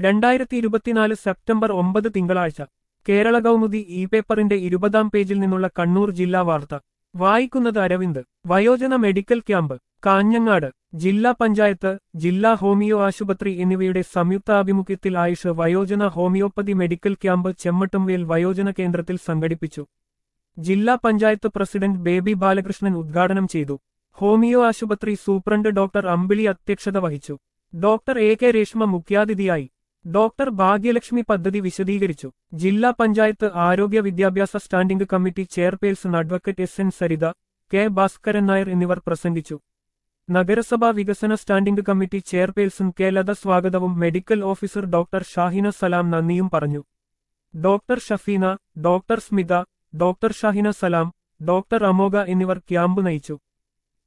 രണ്ടായിരത്തി ഇരുപത്തിനാല് സെപ്റ്റംബർ ഒമ്പത് തിങ്കളാഴ്ച കേരള കൗമുദി ഇ പേപ്പറിന്റെ ഇരുപതാം പേജിൽ നിന്നുള്ള കണ്ണൂർ ജില്ലാ വാർത്ത വായിക്കുന്നത് അരവിന്ദ് വയോജന മെഡിക്കൽ ക്യാമ്പ് കാഞ്ഞങ്ങാട് ജില്ലാ പഞ്ചായത്ത് ജില്ലാ ഹോമിയോ ആശുപത്രി എന്നിവയുടെ സംയുക്താഭിമുഖ്യത്തിൽ ആയുഷ് വയോജന ഹോമിയോപ്പതി മെഡിക്കൽ ക്യാമ്പ് ചെമ്മട്ടുംവേൽ വയോജന കേന്ദ്രത്തിൽ സംഘടിപ്പിച്ചു ജില്ലാ പഞ്ചായത്ത് പ്രസിഡന്റ് ബേബി ബാലകൃഷ്ണൻ ഉദ്ഘാടനം ചെയ്തു ഹോമിയോ ആശുപത്രി സൂപ്രണ്ട് ഡോക്ടർ അമ്പിളി അധ്യക്ഷത വഹിച്ചു ഡോക്ടർ എ കെ രേഷ്മ മുഖ്യാതിഥിയായി ഡോക്ടർ ഭാഗ്യലക്ഷ്മി പദ്ധതി വിശദീകരിച്ചു ജില്ലാ പഞ്ചായത്ത് ആരോഗ്യ വിദ്യാഭ്യാസ standing committee chairperson advocate S N Saritha K Bhaskaran Nair എന്നിവർ പ്രസംഗിച്ചു നഗരസഭാ വികസന standing committee chairperson K Latha സ്വാഗതവും medical officer doctor Shahina Salam നന്ദിയും പറഞ്ഞു doctor Shafeena doctor Smitha doctor Shahina Salam doctor Amogha എന്നിവർ ക്യാമ്പ് നയിച്ചു